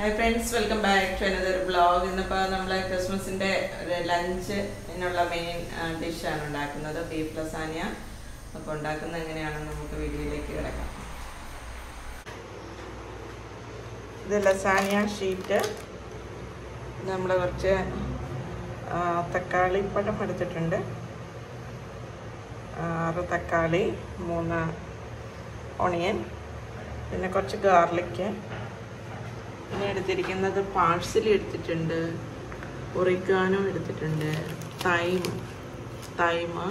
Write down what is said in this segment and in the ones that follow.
Hi friends welcome back to another blog ഇന്നിപ്പോൾ നമ്മൾ ക്രിസ്മസിൻ്റെ ലഞ്ച് എന്നുള്ള മെയിൻ ഡിഷാണ് ഉണ്ടാക്കുന്നത് ബീഫ് ലസാനിയ അപ്പോൾ ഉണ്ടാക്കുന്നത് എങ്ങനെയാണെന്ന് നമുക്ക് വീഡിയോയിലേക്ക് കിടക്കാം ഇത് ലസാനിയ ഷീറ്റ് നമ്മൾ കുറച്ച് ആ, തക്കാളിപ്പഴം എടുത്തിട്ടുണ്ട് ആറ് തക്കാളി മൂന്ന് ഓണിയൻ പിന്നെ കുറച്ച് ഗാർലിക്ക് പിന്നെ എടുത്തിരിക്കുന്നത് പാഴ്സലി എടുത്തിട്ടുണ്ട് ഒറിഗാനോ എടുത്തിട്ടുണ്ട് തൈമ് തൈമ്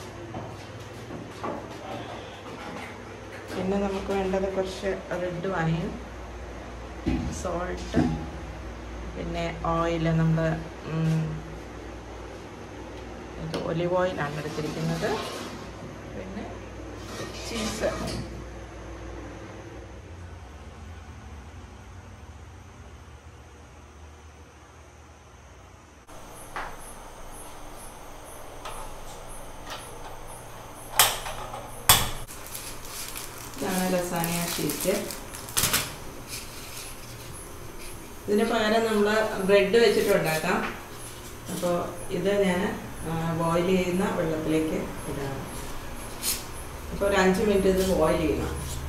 പിന്നെ നമുക്ക് വേണ്ടത് കുറച്ച് റെഡ് വൈൻ സോൾട്ട് പിന്നെ ഓയിൽ നമ്മൾ ഇത് ഒലിവ് ഓയിലാണ് എടുത്തിരിക്കുന്നത് പിന്നെ ചീസ് ഇതാണ് ലസാനിയ ഷീറ്റ് ഇതിന് പകരം നമ്മൾ ബ്രെഡ് വെച്ചിട്ട് ഉണ്ടാക്കാം അപ്പോൾ ഇത് ഞാൻ ബോയിൽ ചെയ്യുന്ന വെള്ളത്തിലേക്ക് ഇടാം അപ്പോൾ ഒരു അഞ്ച് മിനിറ്റ് ഇത് ബോയിൽ ചെയ്യണം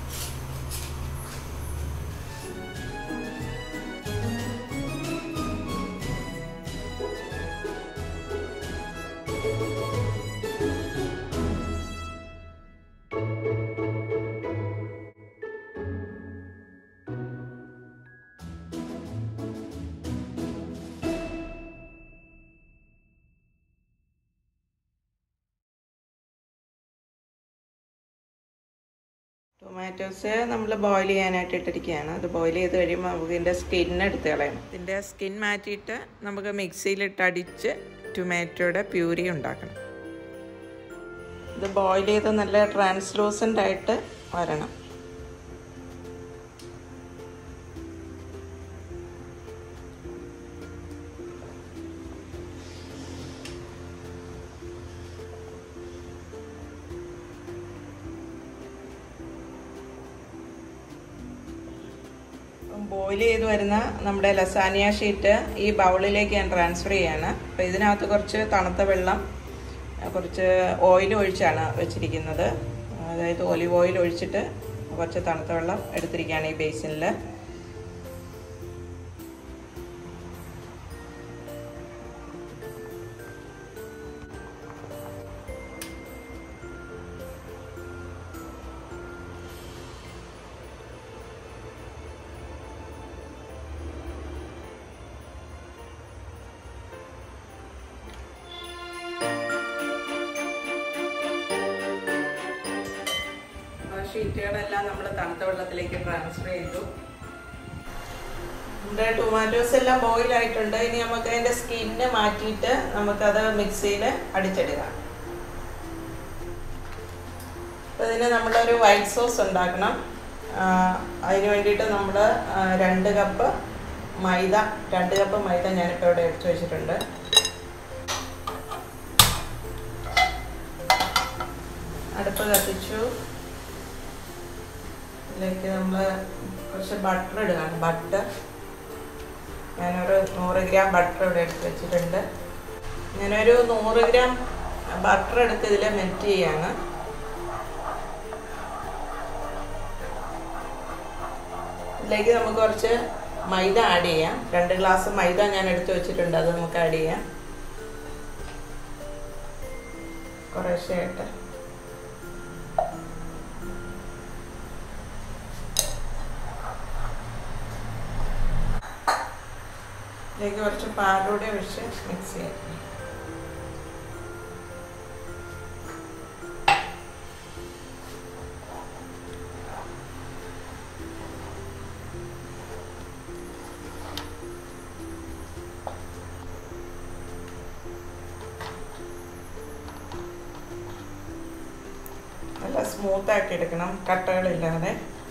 ടൊമാറ്റോസ് നമ്മൾ ബോയിൽ ചെയ്യാനായിട്ട് ഇട്ടിരിക്കുകയാണ് അത് ബോയിൽ ചെയ്ത് കഴിയുമ്പോൾ നമുക്ക് ഇതിൻ്റെ സ്കിൻ എടുത്ത് കളയണം ഇതിൻ്റെ സ്കിൻ മാറ്റിയിട്ട് നമുക്ക് മിക്സിയിലിട്ട് അടിച്ച് ടൊമാറ്റോയുടെ പ്യൂരി ഉണ്ടാക്കണം ഇത് ബോയിൽ ചെയ്ത് നല്ല ട്രാൻസ്ലൂസൻ്റ് ആയിട്ട് വരണം ബോയിൽ ചെയ്ത് വരുന്ന നമ്മുടെ ലസാനിയ ഷീറ്റ് ഈ ബൗളിലേക്ക് ഞാൻ ട്രാൻസ്ഫർ ചെയ്യാണ് അപ്പോൾ ഇതിനകത്ത് കുറച്ച് തണുത്ത വെള്ളം കുറച്ച് ഓയിൽ ഒഴിച്ചാണ് വെച്ചിരിക്കുന്നത് അതായത് ഒലിവ് ഓയിൽ ഒഴിച്ചിട്ട് കുറച്ച് തണുത്ത വെള്ളം എടുത്തിരിക്കുകയാണ് ഈ ബേസിനിൽ ഷീറ്റുകളെല്ലാം നമ്മൾ തണുത്ത വെള്ളത്തിലേക്ക് ട്രാൻസ്ഫർ ചെയ്തു നമ്മുടെ ടൊമാറ്റോസ് എല്ലാം ബോയിൽ ആയിട്ടുണ്ട് ഇനി നമുക്ക് അതിൻ്റെ സ്കിന്ന് മാറ്റിയിട്ട് നമുക്കത് മിക്സിയിൽ അടിച്ചെടുക്കാം അപ്പോൾ ഇതിന് നമ്മളൊരു വൈറ്റ് സോസ് ഉണ്ടാക്കണം അതിന് വേണ്ടിയിട്ട് നമ്മൾ രണ്ട് കപ്പ് മൈദ രണ്ട് കപ്പ് മൈദ ഞാനിപ്പോൾ ഇവിടെ എടുത്തു വെച്ചിട്ടുണ്ട് അടുപ്പ് കത്തിച്ചു ഇതിലേക്ക് നമ്മൾ കുറച്ച് ബട്ടർ ഇടുകയാണ് ബട്ടർ ഞാനൊരു നൂറ് ഗ്രാം ബട്ടർ ഇവിടെ എടുത്ത് വെച്ചിട്ടുണ്ട് ഞാനൊരു നൂറ് ഗ്രാം ബട്ടർ എടുത്ത് ഇതിൽ മെൽറ്റ് ചെയ്യാണ് ഇതിലേക്ക് നമുക്ക് കുറച്ച് മൈദ ആഡ് ചെയ്യാം രണ്ട് ഗ്ലാസ് മൈദ ഞാൻ എടുത്ത് വെച്ചിട്ടുണ്ട് അത് നമുക്ക് ആഡ് ചെയ്യാം കുറേശ്ശെയായിട്ട് ഇതിലേക്ക് കുറച്ച് പാലൂടെ ഒഴിച്ച് മിക്സ് ചെയ്യാം നല്ല സ്മൂത്ത് ആക്കി എടുക്കണം കട്ടകളില്ലാതെ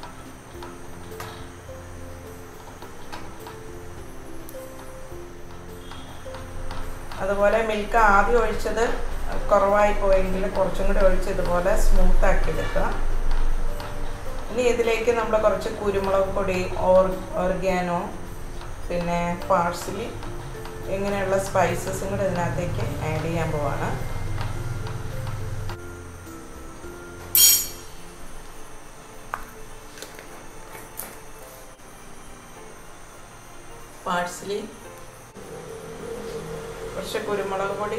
അതുപോലെ മിൽക്ക് ആദ്യം ഒഴിച്ചത് കുറവായി പോയെങ്കിൽ കുറച്ചും കൂടി ഒഴിച്ച് ഇതുപോലെ സ്മൂത്ത് ആക്കി എടുക്കുക ഇനി ഇതിലേക്ക് നമ്മൾ കുറച്ച് കുരുമുളക് പൊടി ഓർ ഓർഗാനോ പിന്നെ പാഴ്സലി ഇങ്ങനെയുള്ള സ്പൈസസും കൂടെ ഇതിനകത്തേക്ക് ആഡ് ചെയ്യാൻ പോവാണ് പാഴ്സലി കുറച്ച് കുരുമുളക് പൊടി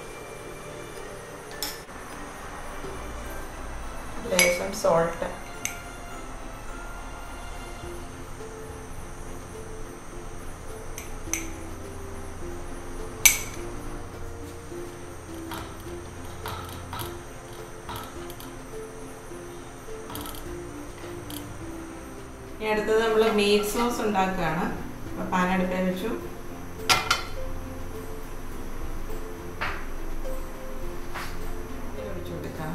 ലേശം സോൾട്ട് ഇനി അടുത്തത് നമ്മൾ മീറ്റ് സോസ് ഉണ്ടാക്കുകയാണ് അപ്പോൾ പാൻ അടുപ്പിൽ വെച്ചു ഒഴിച്ചു കൊടുക്കാം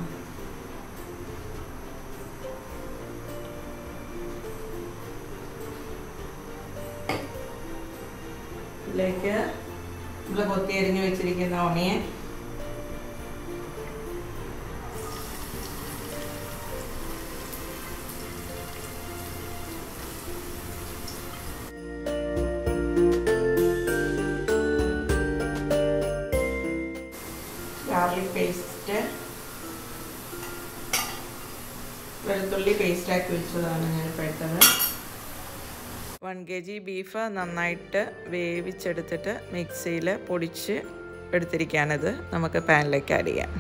ഇതിലേക്ക് നമ്മൾ കൊത്തി അരിഞ്ഞ് വെച്ചിരിക്കുന്ന ഓണിയൻ ഗാർലിക് പേസ്റ്റ് വെളുത്തുള്ളി പേസ്റ്റാക്കി വെച്ചതാണ് ഞാൻ ഇപ്പോൾ എടുത്തത് വൺ കെ ജി ബീഫ് നന്നായിട്ട് വേവിച്ചെടുത്തിട്ട് മിക്സിയിൽ പൊടിച്ച് എടുത്തിരിക്കുകയാണിത് നമുക്ക് പാനിലേക്ക് ആഡ് ചെയ്യാം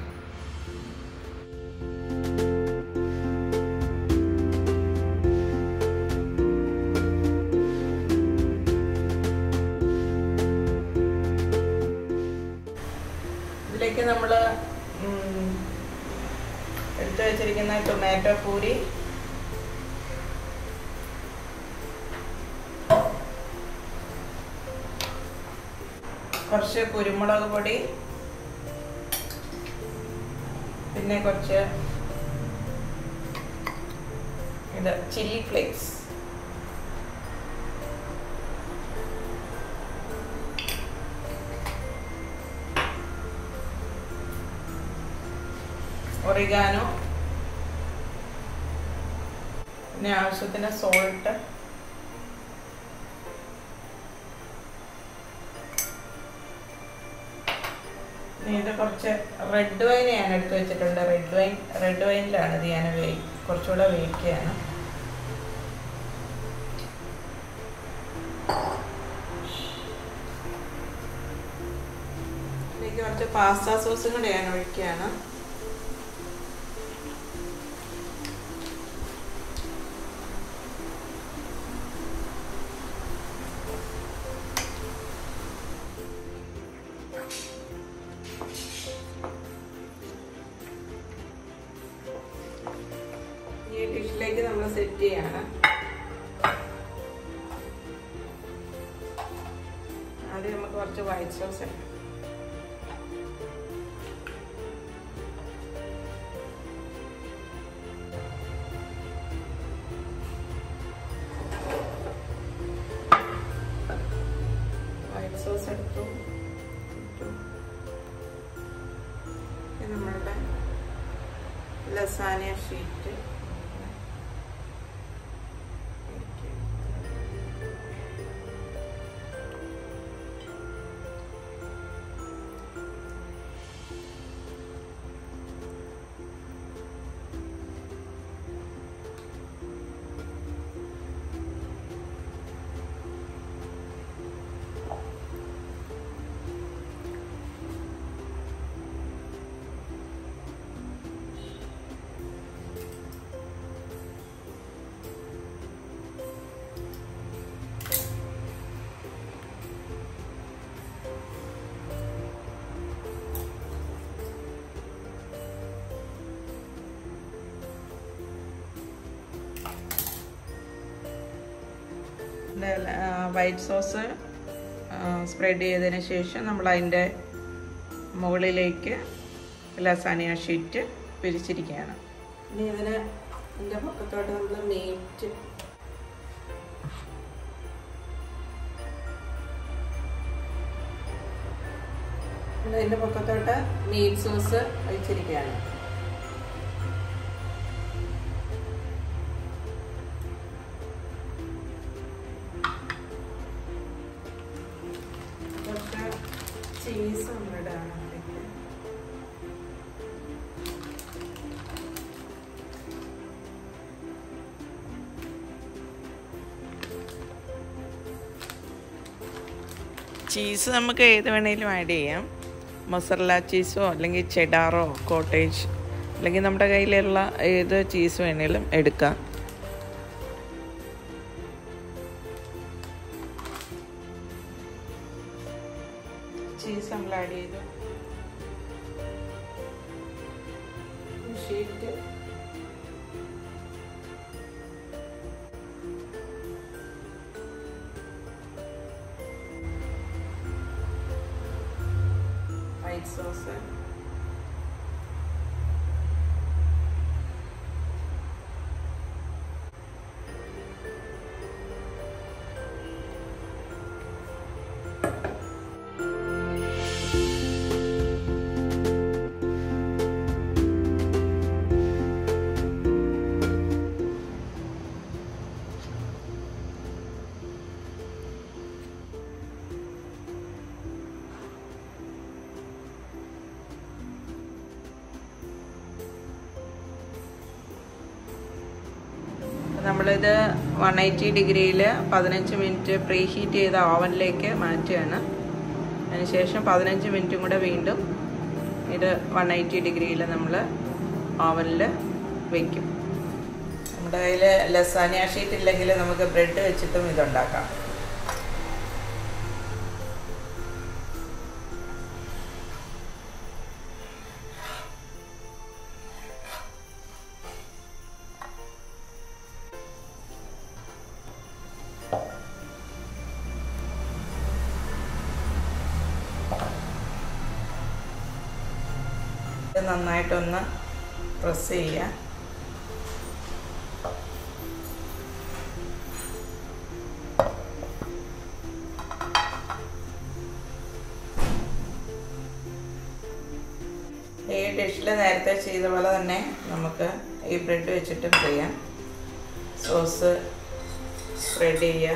ഇതിലേക്ക് നമ്മൾ എടുത്തു വെച്ചിരിക്കുന്ന ടൊമാറ്റോ പൂരി കുറച്ച് കുരുമുളക് പൊടി പിന്നെ കുറച്ച് ഇത് ചില്ലി ഫ്ലേക്സ് ഒറിഗാനോ പിന്നെ ആവശ്യത്തിന് സോൾട്ട് ഇത് കുറച്ച് റെഡ് വൈൻ ഞാൻ എടുത്ത് വെച്ചിട്ടുണ്ട് റെഡ് വൈൻ റെഡ് വൈനിലാണ് ഇത് ഞാൻ വേ കുറച്ചുകൂടെ വേവിക്കുകയാണ് ഇതിലേക്ക് കുറച്ച് പാസ്ത സോസും കൂടെ ഞാൻ ഒഴിക്കുകയാണ് ഈ ഡിഷിലേക്ക് നമ്മൾ സെറ്റ് ചെയ്യാണ് ആദ്യം നമുക്ക് കുറച്ച് വൈറ്റ് സോസ് എടുക്കാം വൈറ്റ് സോസ് എടുത്തു ഇട്ടു. ഇത് നമ്മളുടെ lasagna sheet white sauce spread ചെയ്തതിന് ശേഷം നമ്മൾ അതിൻ്റെ മുകളിലേക്ക് ലസാനിയ ഷീറ്റ് പിരിച്ചിരിക്കുകയാണ് ഇനി ഇതിന് ഇതിൻ്റെ പക്കത്തോട്ട് നമ്മൾ മീറ്റ് ഇതിൻ്റെ പക്കത്തോട്ട് മീറ്റ് സോസ് ഒഴിച്ചിരിക്കുകയാണ് ചീസ് നമുക്ക് ഏത് വേണേലും ആഡ് ചെയ്യാം മൊസറല ചീസോ അല്ലെങ്കിൽ ചെഡാറോ കോട്ടേജ് അല്ലെങ്കിൽ നമ്മുടെ കയ്യിലുള്ള ഏത് ചീസ് വേണേലും എടുക്കാം ചീസ് നമ്മൾ ആഡ് ചെയ്തു ഷീറ്റ് വൈറ്റ് സോസ് നമ്മളിത് വൺ എയ്റ്റി ഡിഗ്രിയിൽ പതിനഞ്ച് മിനിറ്റ് പ്രീ ഹീറ്റ് ചെയ്ത ഓവനിലേക്ക് മാറ്റുകയാണ് അതിനുശേഷം പതിനഞ്ച് മിനിറ്റും കൂടെ വീണ്ടും ഇത് വൺ എയ്റ്റി ഡിഗ്രിയിൽ നമ്മൾ ഓവനിൽ വയ്ക്കും നമ്മുടെ കയ്യിൽ ലസാനിയ ഷീറ്റ് ഇല്ലെങ്കിൽ നമുക്ക് ബ്രെഡ് വെച്ചിട്ടും ഇതുണ്ടാക്കാം ഇത് നന്നായിട്ടൊന്ന് പ്രസ് ചെയ്യുക ഈ ഡിഷിൽ നേരത്തെ ചെയ്ത പോലെ തന്നെ നമുക്ക് ഈ ബ്രെഡ് വെച്ചിട്ടും ചെയ്യാം സോസ് സ്പ്രെഡ് ചെയ്യുക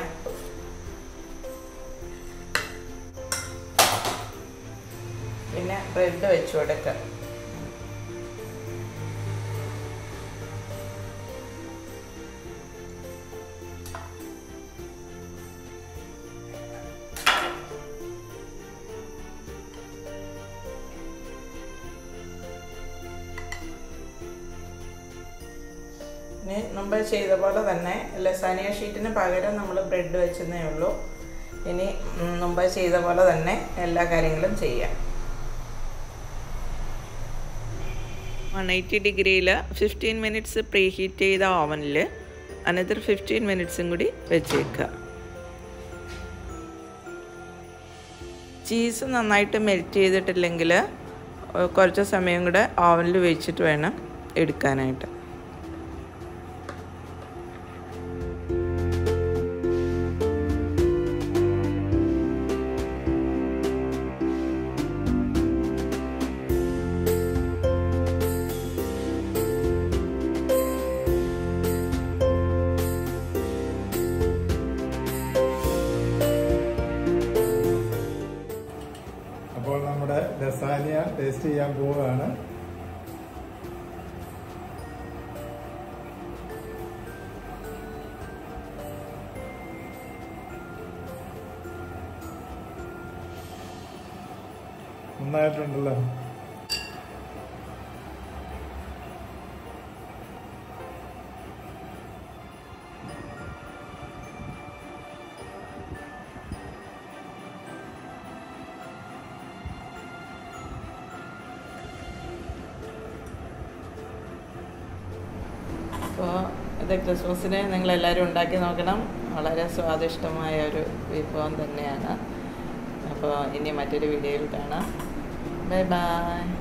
പിന്നെ ബ്രെഡ് വെച്ച് കൊടുക്കുക ഇനി മുമ്പ് ചെയ്ത പോലെ തന്നെ ലസാനിയ ഷീറ്റിന് പകരം നമ്മൾ ബ്രെഡ് വെച്ചെന്നേ ഉള്ളൂ ഇനി ഉം, മുമ്പ് ചെയ്ത പോലെ തന്നെ എല്ലാ കാര്യങ്ങളും ചെയ്യാം വൺ എയ്റ്റി ഡിഗ്രിയിൽ ഫിഫ്റ്റീൻ മിനിറ്റ്സ് പ്രീ ഹീറ്റ് ചെയ്ത ഓവനിൽ അനദർ ഫിഫ്റ്റീൻ മിനിറ്റ്സും കൂടി വെച്ചേക്കുക ചീസ് നന്നായിട്ട് മെൽറ്റ് ചെയ്തിട്ടില്ലെങ്കിൽ കുറച്ച് സമയം കൂടെ ഓവനിൽ വെച്ചിട്ട് വേണം എടുക്കാനായിട്ട് അപ്പോൾ നമ്മുടെ ലസാനിയ ടേസ്റ്റ് ചെയ്യാൻ പോവുകയാണ് നന്നായിട്ടുണ്ടല്ലോ അപ്പോൾ ഇത് ക്രിസ്മസിന് നിങ്ങളെല്ലാവരും ഉണ്ടാക്കി നോക്കണം വളരെ സ്വാദിഷ്ടമായ ഒരു വിഭവം തന്നെയാണ് അപ്പോൾ ഇനി മറ്റൊരു വീഡിയോയിൽ കാണാം ബൈ ബൈ